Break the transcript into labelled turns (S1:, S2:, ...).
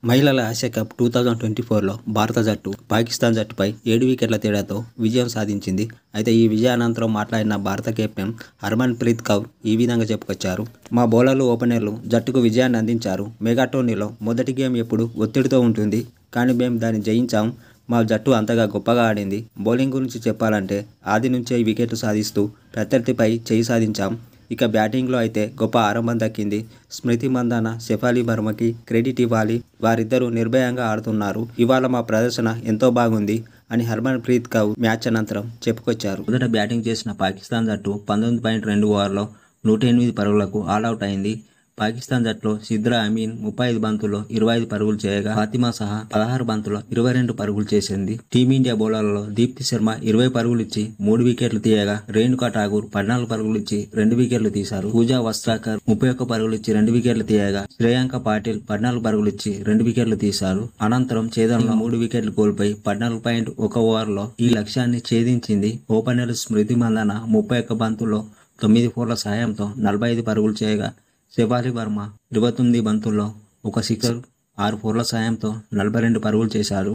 S1: మహిళల Asia cup two thousand twenty ఫోర్లో భారత జట్టు పాకిస్తాన్ జట్టుపై ఏడు వికెట్ల తేడాతో విజయం సాధించింది అయితే ఈ విజయానంతరం మాట్లాడిన భారత కెప్టెన్ హర్మన్ ప్రీత్ కౌర్ ఈ విధంగా చెప్పుకొచ్చారు మా బౌలర్లు ఓపెనర్లు జట్టుకు విజయాన్ని అందించారు మెగా టోర్నీలో మొదటి గేమ్ ఎప్పుడు ఒత్తిడితో ఉంటుంది కానీ మేము దాన్ని జయించాం మా జట్టు అంతగా గొప్పగా ఆడింది బౌలింగ్ గురించి చెప్పాలంటే ఆది నుంచే వికెట్లు సాధిస్తూ ప్రత్యర్థిపై చేయి సాధించాం ఇక బ్యాటింగ్లో అయితే గొప్ప ఆరంభం దక్కింది స్మృతి మందాన షెఫాలి వర్మకి క్రెడిట్ ఇవ్వాలి వారిద్దరూ నిర్భయంగా ఆడుతున్నారు ఇవాళ మా ప్రదర్శన ఎంతో బాగుంది అని హర్మన్ ప్రీత్ కౌర్ మ్యాచ్ అనంతరం చెప్పుకొచ్చారు మొదట బ్యాటింగ్ చేసిన పాకిస్తాన్ జట్టు పంతొమ్మిది పాయింట్ రెండు ఓవర్లో నూట ఎనిమిది పరుగులకు ఆల్అవుట్ అయింది పాకిస్తాన్ జట్టులో సిద్రా అమీన్ ముప్పై ఐదు బంతుల్లో ఇరవై ఐదు పరుగులు చేయగా ఫాతిమా సహా పదహారు బంతుల్లో ఇరవై రెండు పరుగులు చేసింది టీమిండియా బౌలర్లలో దీప్తి శర్మ ఇరవై పరుగులు ఇచ్చి మూడు వికెట్లు తీయగా రేణుకా ఠాగూర్ పద్నాలుగు పరుగులు ఇచ్చి రెండు వికెట్లు తీశారు పూజా వస్త్రాకర్ ముప్పై ఒక్క పరుగులు ఇచ్చి రెండు వికెట్లు తీయగా శ్రేయాంక పాటిల్ పద్నాలుగు పరుగులు ఇచ్చి రెండు వికెట్లు తీశారు అనంతరం ఛేదనలో మూడు వికెట్లు కోల్పోయి పద్నాలుగు పాయింట్ ఒక ఓవర్లో ఈ లక్ష్యాన్ని ఛేదించింది ఓపెనర్ స్మృతి మందన ముప్పై ఒక్క బంతుల్లో తొమ్మిది ఫోర్ల సాయంతో నలభై ఐదు పరుగులు చేయగా శివాలి వర్మ ఇరవై తొమ్మిది బంతుల్లో ఒక సిక్సర్ ఆరు ఫోర్ల సాయంతో నలభై రెండు పరుగులు చేశాడు